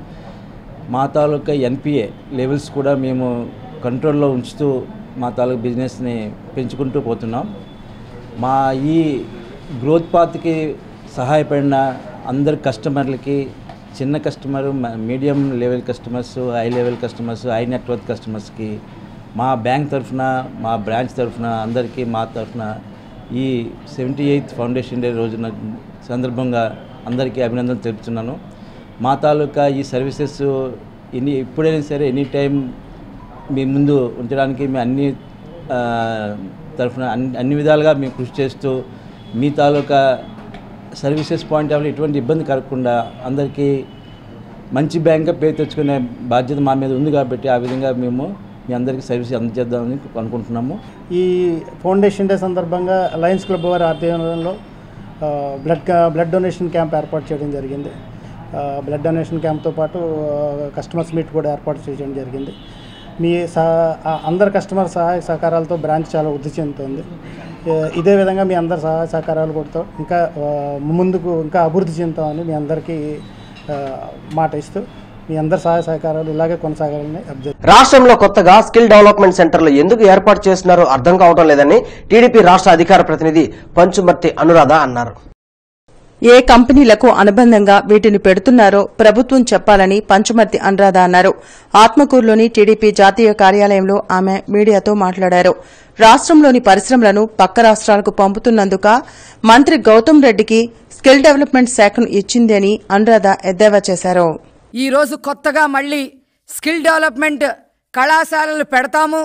మా తాలూకా ఎన్పిఏ లెవెల్స్ కూడా మేము కంట్రోల్లో ఉంచుతూ మా తాలూకా బిజినెస్ని పెంచుకుంటూ పోతున్నాం మా ఈ గ్రోత్ పాత్కి సహాయపడిన అందరి కస్టమర్లకి చిన్న customer medium level customers high level customers high network కస్టమర్స్కి మా బ్యాంక్ తరఫున మా బ్రాంచ్ తరఫున అందరికీ మా తరఫున ఈ సెవెంటీ ఎయిత్ ఫౌండేషన్ డే రోజున సందర్భంగా అందరికీ అభినందనలు తెలుపుతున్నాను మా తాలూకా ఈ సర్వీసెస్ ఎన్ని ఎప్పుడైనా సరే ఎనీ టైం మీ ముందు ఉంచడానికి మేము అన్ని ఆ, తరఫున అన్ని అన్ని విధాలుగా మేము కృషి చేస్తూ మీ తాలూకా సర్వీసెస్ పాయింట్ ఆఫ్ ఎటువంటి ఇబ్బంది కలగకుండా అందరికీ మంచి బ్యాంక్గా పేరు తెచ్చుకునే బాధ్యత మా మీద ఉంది కాబట్టి ఆ విధంగా మేము మీ అందరికీ సర్వీస్ అందజేద్దామని అనుకుంటున్నాము ఈ ఫౌండేషన్ డే సందర్భంగా లయన్స్ క్లబ్ వారి ఆధ్వర్యంలో ఆ, బ్లడ్ కా- బ్లడ్ డొనేషన్ క్యాంప్ ఏర్పాటు చేయడం జరిగింది ఆ, బ్లడ్ డొనేషన్ క్యాంప్తో పాటు ఆ, కస్టమర్స్ మీట్ కూడా ఏర్పాటు చేయడం జరిగింది మీ సహ ఆ, అందరి కస్టమర్ సహాయ సహకారాలతో బ్రాంచ్ చాలా వృద్ధి చెందుతుంది ఆ, ఇదే విధంగా మీ అందరి సహాయ సహకారాలు కూడా ఇంకా ఆ, ముందుకు ఇంకా అభివృద్ధి చెందుతామని మీ అందరికీ ఆ, మాట ఇస్తూ మీ అందరి సహాయ సహకారాలు ఇలాగే కొనసాగాలని అభ్యర్థి రాష్ట్రంలో కొత్తగా స్కిల్ డెవలప్మెంట్ సెంటర్లు ఎందుకు ఏర్పాటు చేస్తున్నారో అర్థం కావడం లేదని టీడీపీ రాష్ట్ర అధికార ప్రతినిధి పంచుమర్తి అనురాధ అన్నారు ఏ కంపెనీలకు అనుబంధంగా వీటిని పెడుతున్నారో ప్రభుత్వం చెప్పాలని పంచమర్తి అనురాధ అన్నారు ఆత్మకూరులోని టీడీపీ జాతీయ కార్యాలయంలో ఆమె మీడియాతో మాట్లాడారు రాష్ట్రంలోని పరిశ్రమలను పక్క రాష్ట్రాలకు పంపుతున్నందుక మంత్రి గౌతమ్ రెడ్డికి స్కిల్ డెవలప్మెంట్ శాఖను ఇచ్చింది అని అనురాధ ఎద్దేవా చేశారు ఈరోజు కొత్తగా మళ్ళీ స్కిల్ డెవలప్మెంట్ కళాశాలలు పెడతాము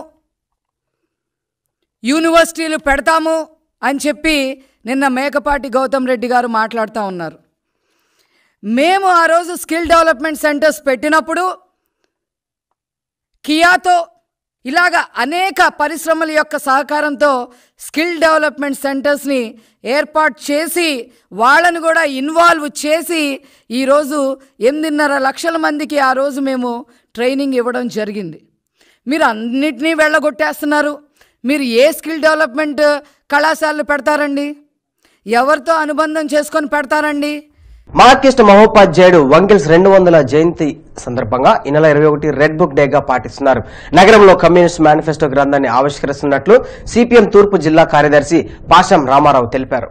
యూనివర్సిటీలు పెడతాము అని చెప్పి నిన్న మేకపాటి గౌతమ్ రెడ్డి గారు మాట్లాడుతూ ఉన్నారు మేము ఆ రోజు స్కిల్ డెవలప్మెంట్ సెంటర్స్ పెట్టినప్పుడు కియాతో ఇలాగ అనేక పరిశ్రమల యొక్క సహకారంతో స్కిల్ డెవలప్మెంట్ సెంటర్స్ని ఏర్పాటు చేసి వాళ్ళని కూడా ఇన్వాల్వ్ చేసి ఈరోజు ఎనిమిదిన్నర లక్షల మందికి ఆ రోజు మేము ట్రైనింగ్ ఇవ్వడం జరిగింది మీరు అన్నిటినీ వెళ్ళగొట్టేస్తున్నారు మీరు ఏ స్కిల్ డెవలప్మెంట్ కళాశాలలు పెడతారండి ఎవరితో అనుబంధం చేసుకొని పెడతారండి మార్కిస్ట్ మహోపాధ్యాయుడు వంగిల్స్ రెండు వందల జయంతి సందర్భంగా ఈ నెల ఇరవై ఒకటి రెడ్ బుక్ డేగా పాటిస్తున్నారు నగరంలో కమ్యూనిస్ట్ మేనిఫెస్టో గ్రంథాన్ని ఆవిష్కరిస్తున్నట్లు సిపిఎం తూర్పు జిల్లా కార్యదర్శి పాషం రామారావు తెలిపారు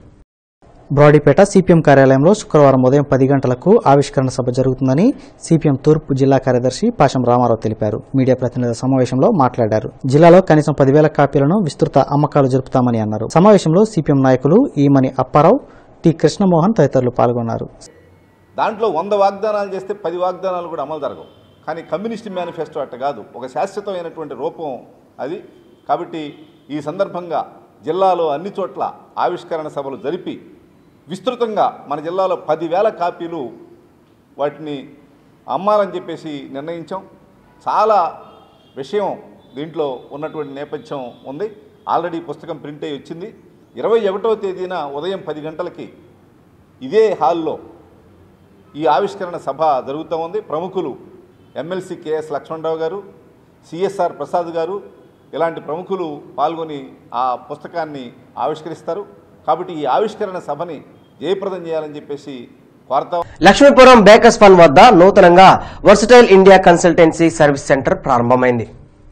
బ్రాడీపేట సిపిఎం కార్యాలయంలో శుక్రవారం ఉదయం పది గంటలకు ఆవిష్కరణ సభ జరుగుతుందని సిపిఎం తూర్పు జిల్లా కార్యదర్శి పాషం రామారావు తెలిపారు మీడియా ప్రతినిధుల సమావేశంలో మాట్లాడారు జిల్లాలో కనీసం పదివేల కాపీలను విస్తృత అమ్మకాలు జరుపుతామని అన్నారు సమావేశంలో సిపిఎం నాయకులు ఈమని అప్పారావు టి కృష్ణమోహన్ తదితరులు పాల్గొన్నారు దాంట్లో వంద వాగ్దానాలు చేస్తే పది వాగ్దానాలు కూడా అమలు జరగవు కానీ కమ్యూనిస్ట్ మేనిఫెస్టో అట్ట కాదు ఒక శాశ్వతమైనటువంటి రూపం అది కాబట్టి ఈ సందర్భంగా జిల్లాలో అన్ని చోట్ల ఆవిష్కరణ సభలు జరిపి విస్తృతంగా మన జిల్లాలో పదివేల కాపీలు వాటిని అమ్మాలని చెప్పేసి నిర్ణయించాం చాలా విషయం దీంట్లో ఉన్నటువంటి నేపథ్యం ఉంది ఆల్రెడీ పుస్తకం ప్రింట్ అయ్యి వచ్చింది ఇరవై ఒకటవ తేదీన ఉదయం పది గంటలకి ఇదే హాల్లో ఈ ఆవిష్కరణ సభ జరుగుతూ ఉంది ప్రముఖులు ఎమ్మెల్సీ కేఎస్ లక్ష్మణరావు గారు సిఎస్ఆర్ ప్రసాద్ గారు ఇలాంటి ప్రముఖులు పాల్గొని ఆ పుస్తకాన్ని ఆవిష్కరిస్తారు కాబట్టి ఈ ఆవిష్కరణ సభని జయప్రదం చేయాలని చెప్పేసి కోరతా లక్ష్మీపురం బేకర్స్ ఫన్ వద్ద నూతనంగా versatile India consultancy service centre ప్రారంభమైంది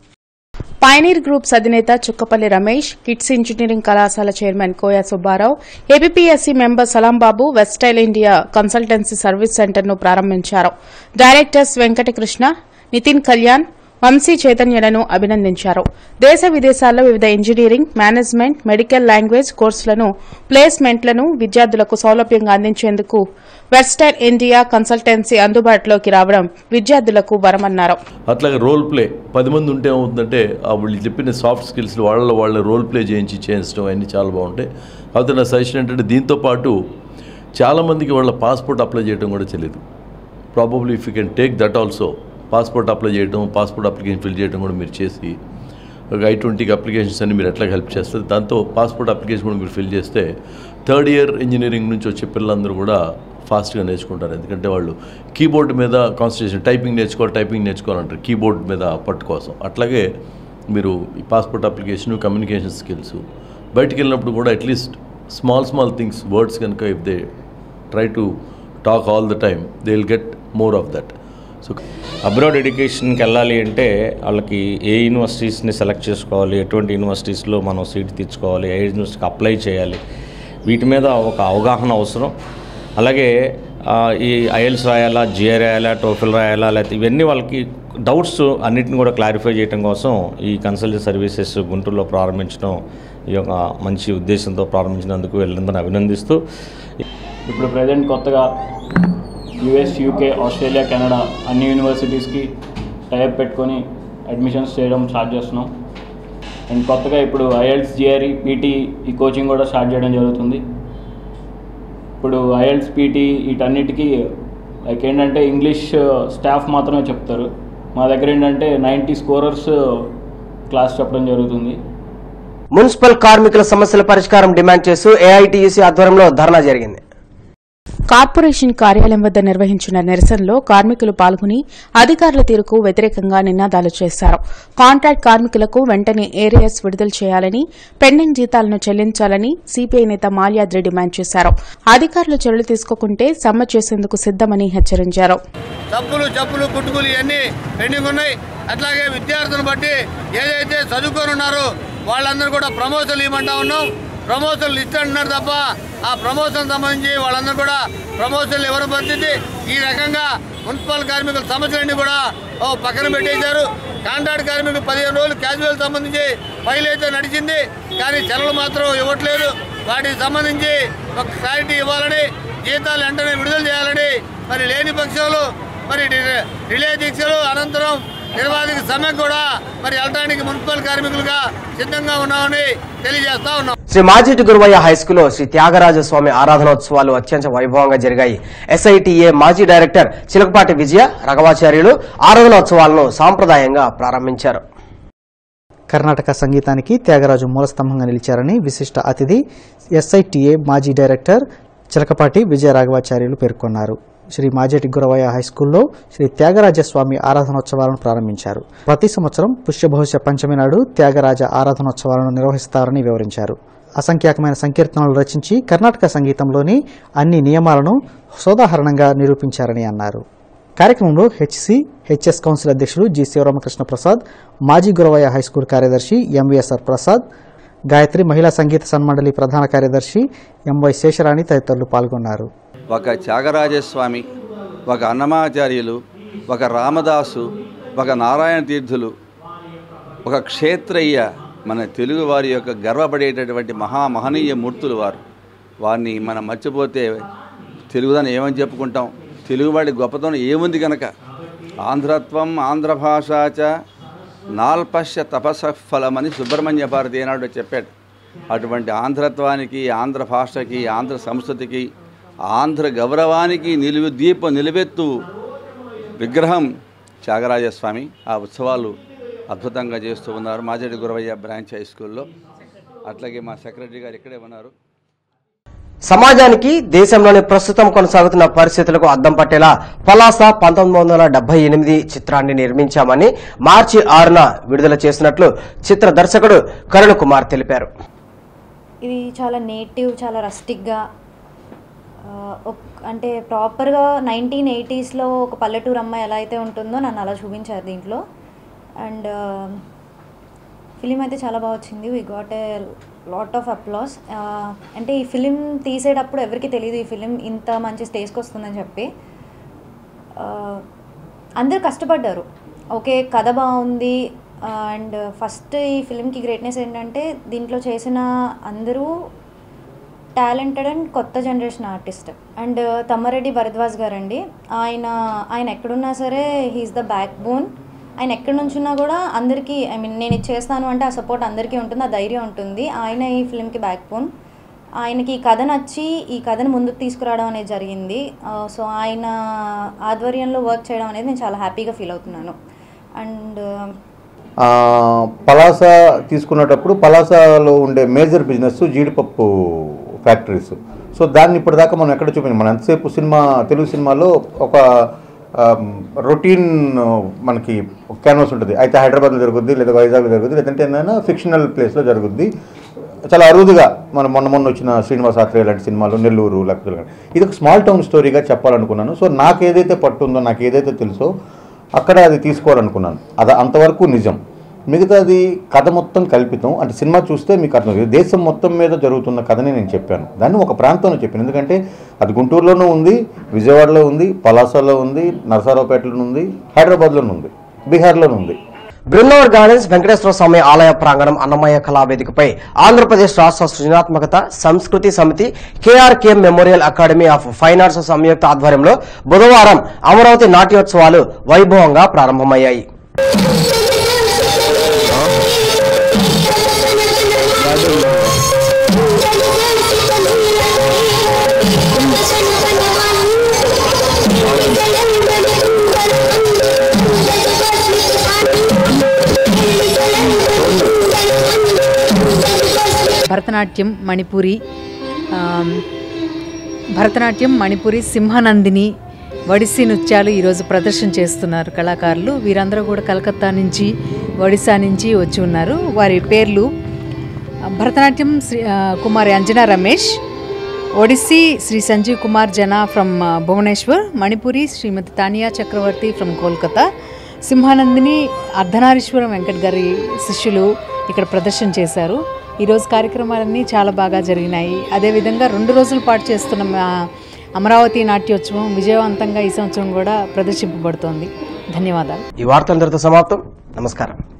పైనీర్ గ్రూప్స్ అధినేత చుక్కపల్లి రమేష్ కిట్స్ ఇంజనీరింగ్ కళాశాల chairman Koya Subbarao ABPSC member Salam Babu versatile India consultancy service సెంటర్ను ప్రారంభించారు డైరెక్టర్స్ వెంకటకృష్ణ నితిన్ కళ్యాణ్ వంశీ చైతన్యలను అభినందించారు దేశ విదేశాల్లో వివిధ ఇంజనీరింగ్ మేనేజ్మెంట్ మెడికల్ లాంగ్వేజ్ కోర్సులను ప్లేస్మెంట్లను విద్యార్థులకు సౌలభ్యంగా అందించేందుకు వెస్టర్న్ ఇండియా కన్సల్టెన్సీ అందుబాటులోకి రావడం విద్యార్థులకు వరమన్నారు అట్లాగే రోల్ ప్లే పది మంది ఉంటే ఏమవుతుందంటే ఆ వాళ్ళు చెప్పిన సాఫ్ట్ స్కిల్స్ వాళ్ళ వాళ్ళ రోల్ ప్లే చేయించి చేయించడం అన్నీ చాలా బాగుంటాయి కాకపోతే నా సజెషన్ ఏంటంటే దీంతో పాటు చాలామందికి వాళ్ళ పాస్పోర్ట్ అప్లై చేయడం కూడా తెలియదు probably if you can take that also passport apply చేయడం పాస్పోర్ట్ అప్లికేషన్ ఫిల్ చేయడం కూడా మీరు చేసి ఒక ఐ ట్వంటీకి అప్లికేషన్స్ అన్ని మీరు ఎట్లా హెల్ప్ చేస్తారు దాంతో పాస్పోర్ట్ అప్లికేషన్ కూడా మీరు ఫిల్ చేస్తే థర్డ్ ఇయర్ ఇంజనీరింగ్ నుంచి వచ్చే పిల్లలందరూ కూడా ఫాస్ట్గా నేర్చుకుంటారు ఎందుకంటే వాళ్ళు కీబోర్డ్ మీద కాన్సన్ట్రేషన్ టైపింగ్ నేర్చుకోవాలి టైపింగ్ నేర్చుకోవాలంటారు కీబోర్డ్ మీద పట్టు కోసం అట్లాగే మీరు ఈ పాస్పోర్ట్ అప్లికేషన్ కమ్యూనికేషన్ స్కిల్స్ బయటికి వెళ్ళినప్పుడు కూడా at least small small things words కనుక if they try to talk all the time they will get more of that so abroad ఎడ్యుకేషన్కి వెళ్ళాలి అంటే వాళ్ళకి ఏ యూనివర్సిటీస్ని సెలెక్ట్ చేసుకోవాలి ఎటువంటి యూనివర్సిటీస్లో మనం సీట్ తెచ్చుకోవాలి ఏ యూనివర్సిటీకి అప్లై చేయాలి వీటి మీద ఒక అవగాహన అవసరం అలాగే ఆ, ఈ ఐఎల్స్ రాయాలా జిఆర్ రాయాలా టోఫిల్ రాయాలా లేకపోతే ఇవన్నీ వాళ్ళకి డౌట్స్ అన్నిటిని కూడా క్లారిఫై చేయడం కోసం ఈ కన్సల్టెన్సీ సర్వీసెస్ గుంటూరులో ప్రారంభించడం ఈ యొక్క మంచి ఉద్దేశంతో ప్రారంభించినందుకు వీళ్ళందరినీ అభినందిస్తూ ఇప్పుడు ప్రజెంట్ కొత్తగా యుఎస్ యూకే ఆస్ట్రేలియా కెనడా అన్ని యూనివర్సిటీస్కి టైప్ పెట్టుకొని అడ్మిషన్స్ చేయడం స్టార్ట్ చేస్తున్నాం అండ్ కొత్తగా ఇప్పుడు IELTS GRE PTE coaching కూడా స్టార్ట్ చేయడం జరుగుతుంది ఇప్పుడు ఐఎల్స్ పీటీ వీటన్నిటికీ లైక్ ఏంటంటే ఇంగ్లీష్ స్టాఫ్ మాత్రమే చెప్తారు మా దగ్గర ఏంటంటే నైంటీ స్కోరర్స్ క్లాస్ చెప్పడం జరుగుతుంది మున్సిపల్ కార్మికుల సమస్యల పరిష్కారం డిమాండ్ చేస్తూ ఏఐటీయూసీ ఆధ్వర్యంలో ధర్నా జరిగింది కార్పొరేషన్ కార్యాలయం వద్ద నిర్వహించిన నిరసనలో కార్మికులు పాల్గొని అధికారుల తీరుకు వ్యతిరేకంగా నినాదాలు చేశారు కాంట్రాక్ట్ కార్మికులకు వెంటనే ఏరియర్స్ విడుదల చేయాలని పెండింగ్ జీతాలను చెల్లించాలని సిపిఐ నేత మాల్యాద్రి డిమాండ్ చేశారు అధికారులు చర్యలు తీసుకోకుంటే సమ్మె చేసేందుకు సిద్దమని హెచ్చరించారు తప్పులు చప్పులు కుట్టుకులు ఇవన్నీ పెండింగ్ ఉన్నాయి అట్లాగే విద్యార్థులను బట్టి ఏదైతే చదువుకొని ఉన్నారో వాళ్ళందరూ కూడా ప్రమోషన్లు ఇవ్వమంటా ఉన్నాం ప్రమోషన్లు ఇస్తున్నారు తప్ప ఆ ప్రమోషన్ సంబంధించి వాళ్ళందరూ కూడా ప్రమోషన్లు ఇవ్వడం పరిస్థితి ఈ రకంగా మున్సిపల్ కార్మికుల సమస్యలన్నీ కూడా ఓ పక్కన పెట్టేశారు కాంట్రాక్ట్ కార్మికులు పదిహేను రోజులు క్యాజువల్ సంబంధించి ఫైల్ అయితే నడిచింది కానీ సెలవులు మాత్రం ఇవ్వట్లేదు వాటికి సంబంధించి ఒక క్లారిటీ ఇవ్వాలని జీతాలు వెంటనే విడుదల చేయాలని మరి లేని పక్షంలో మరి రి- రిలే దీక్షలు అనంతరం నిర్వాధిక సమ్మె కూడా మరి వెళ్ళడానికి మున్సిపల్ కార్మికులుగా సిద్ధంగా ఉన్నామని తెలియజేస్తా ఉన్నాం శ్రీ మాజిటి గురువయ్య హై స్కూల్లో శ్రీ త్యాగరాజ స్వామి ఆరాధనోత్సవాలు అత్యంత వైభవంగా జరిగాయి ఎస్ఐటిఏ మాజీ డైరెక్టర్ చిలకపాటి విజయ రఘవాచార్యులు ఆరాధనోత్సవాలను సాంప్రదాయంగా ప్రారంభించారు కర్ణాటక సంగీతానికి త్యాగరాజు మూలస్తంభంగా నిలిచారని విశిష్ట అతిథి ఎస్ఐటిఏ మాజీ డైరెక్టర్ చిలకపాటి విజయ రాఘవాచార్యులు పేర్కొన్నారు శ్రీ మాజేటి గురవయ్య హై స్కూల్లో శ్రీ త్యాగరాజ స్వామి ఆరాధనోత్సవాలను ప్రారంభించారు ప్రతి సంవత్సరం పుష్యభవిష్య పంచమి నాడు త్యాగరాజ ఆరాధనోత్సవాలను నిర్వహిస్తారని వివరించారు అసంఖ్యాకమైన సంకీర్తనలు రచించి కర్ణాటక సంగీతంలోని అన్ని నియమాలను సోదాహరణంగా నిరూపించారని అన్నారు కార్యక్రమంలో హెచ్సి హెచ్ఎస్ కౌన్సిల్ అధ్యక్షులు జి శివరామకృష్ణ ప్రసాద్ మాజీ గురవయ్య హైస్కూల్ కార్యదర్శి ఎంవిఎస్ఆర్ ప్రసాద్ గాయత్రి మహిళా సంగీత సన్మండలి ప్రధాన కార్యదర్శి ఎంవై శేషరాణి తదితరులు పాల్గొన్నారు ఒక త్యాగరాజస్వామి ఒక అన్నమాచార్యులు ఒక రామదాసు ఒక నారాయణ తీర్థులు ఒక క్షేత్రయ్య మన తెలుగు వారి యొక్క గర్వపడేటటువంటి మహామహనీయ మూర్తులు వారు వారిని మనం మర్చిపోతే తెలుగుదని ఏమని చెప్పుకుంటాం తెలుగువాడి గొప్పతనం ఏముంది కనుక ఆంధ్రత్వం ఆంధ్ర భాషాచ నాల్పశ్య తపస ఫలమని సుబ్రహ్మణ్య భారతి ఏనాడు చెప్పాడు అటువంటి ఆంధ్రత్వానికి ఆంధ్ర భాషకి ఆంధ్ర సంస్కృతికి ఆంధ్ర గౌరవానికి నిలువు దీప నిలువెత్తు విగ్రహం త్యాగరాజస్వామి ఆ ఉత్సవాలు అద్భుతంగా చేస్తూ ఉన్నారు మాజడి గురవయ్య బ్రాంచ్ హై స్కూల్లో అట్లాగే మా సెక్రటరీ గారు ఇక్కడే ఉన్నారు సమాజానికి దేశంలోని ప్రస్తుతం కొనసాగుతున్న పరిస్థితులకు అద్దం పట్టేలా పలాస పంతొమ్మిది వందల డెబ్బై ఎనిమిది చిత్రాన్ని నిర్మించామని మార్చి ఆరున విడుదల చేసినట్లు చిత్ర దర్శకుడు కరుణ్ కుమార్ తెలిపారు ఇది చాలా నేటివ్ చాలా రస్టిక్గా అంటే ప్రాపర్గా నైన్టీన్ ఎయిటీస్లో ఒక పల్లెటూరు అమ్మాయి ఎలా అయితే ఉంటుందో నన్ను అలా చూపించారు దీంట్లో అండ్ ఫిలిం అయితే చాలా బాగా వచ్చింది we got a lot of applause అంటే ఈ ఫిలిం తీసేటప్పుడు ఎవరికి తెలియదు ఈ ఫిలిం ఇంత మంచి స్టేజ్కి వస్తుందని చెప్పి ఆ, అందరు కష్టపడ్డారు ఓకే కథ బాగుంది అండ్ ఫస్ట్ ఈ ఫిల్మ్కి గ్రేట్నెస్ ఏంటంటే దీంట్లో చేసిన అందరూ టాలెంటెడ్ అండ్ కొత్త generation artist and Tammareddy Bharadwaj గారండి ఆయన ఆయన ఎక్కడున్నా సరే హీఈస్ ద బ్యాక్ బోన్ ఆయన ఎక్కడి నుంచున్నా కూడా అందరికీ ఐ మీన్ నేను ఇది చేస్తాను అంటే ఆ సపోర్ట్ అందరికీ ఉంటుంది ఆ ధైర్యం ఉంటుంది ఆయన ఈ ఫిల్మ్కి బ్యాక్ బోన్ ఆయనకి ఈ కథ నచ్చి ఈ కథను ముందుకు తీసుకురావడం అనేది జరిగింది సో ఆయన ఆధ్వర్యంలో వర్క్ చేయడం అనేది నేను చాలా హ్యాపీగా ఫీల్ అవుతున్నాను అండ్ ఆ, పలాస తీసుకునేటప్పుడు పలాసలో ఉండే మేజర్ బిజినెస్ జీడిపప్పు ఫ్యాక్టరీస్ సో దాన్ని ఇప్పటిదాకా మనం ఎక్కడ చూపించాం మనం ఎంతసేపు సినిమా తెలుగు సినిమాలో ఒక రొటీన్ మనకి క్యాన్వాస్ ఉంటుంది అయితే హైదరాబాద్లో జరుగుద్ది లేదా వైజాగ్లో జరుగుద్ది లేదంటే ఏదైనా ఫిక్షనల్ ప్లేస్లో జరుగుద్ది చాలా అరుదుగా మనం మొన్న మొన్న వచ్చిన శ్రీనివాస్ ఆత్రేయ లాంటి సినిమాలు నెల్లూరు లేకపోతే ఇది ఒక స్మాల్ టౌన్ స్టోరీగా చెప్పాలనుకున్నాను సో నాకు ఏదైతే పట్టుందో నాకు ఏదైతే తెలుసో అక్కడ అది తీసుకోవాలనుకున్నాను అది అంతవరకు నిజం మిగతాది కథ మొత్తం కల్పితం అంటే సినిమా చూస్తే మీకు అర్థం అవుతుంది. దేశం మొత్తం మీద జరుగుతున్న కథని నేను చెప్పాను దాన్ని ఒక ప్రాంతంలో చెప్పాను ఎందుకంటే అది గుంటూరులోనూ ఉంది విజయవాడలో ఉంది పలాసలో ఉంది నరసరావుపేటలో ఉంది హైదరాబాద్లోనూ ఉంది బీహార్లోనూ ఉంది బృందావన్ గార్డెన్స్ వెంకటేశ్వర స్వామి ఆలయ ప్రాంగణం అన్నమయ్య కళావేదికపై ఆంధ్రప్రదేశ్ రాష్ట్ర సృజనాత్మకత సంస్కృతి సమితి KRKM memorial academy of fine arts సంయుక్త ఆధ్వర్యంలో బుధవారం అమరావతి నాట్యోత్సవాలు వైభవంగా ప్రారంభమయ్యాయి భరతనాట్యం మణిపురి ఆమ్, భరతనాట్యం మణిపురి సింహనందిని ఒడిస్సీ నృత్యాలు ఈరోజు ప్రదర్శన చేస్తున్నారు కళాకారులు వీరందరూ కూడా కలకత్తా నుంచి ఒడిశా నుంచి వచ్చి ఉన్నారు వారి పేర్లు ఆ, భరతనాట్యం శ్రీ ఆ, కుమారి అంజనా రమేష్ ఒడిస్సీ శ్రీ సంజీవ్ కుమార్ జనా ఫ్రమ్ ఆ, భువనేశ్వర్ మణిపురి శ్రీమతి తానియా చక్రవర్తి ఫ్రమ్ కోల్కతా సింహానందిని అర్ధనారీశ్వరం వెంకట్ గారి శిష్యులు ఇక్కడ ప్రదర్శన చేశారు ఈరోజు కార్యక్రమాలన్నీ చాలా బాగా జరిగినాయి అదేవిధంగా రెండు రోజుల పాటు చేస్తున్న మా అమరావతి నాట్యోత్సవం విజయవంతంగా ఈ సంవత్సరం కూడా ప్రదర్శింపబడుతోంది ధన్యవాదాలు ఈ వార్తలందరితో సమాప్తం నమస్కారం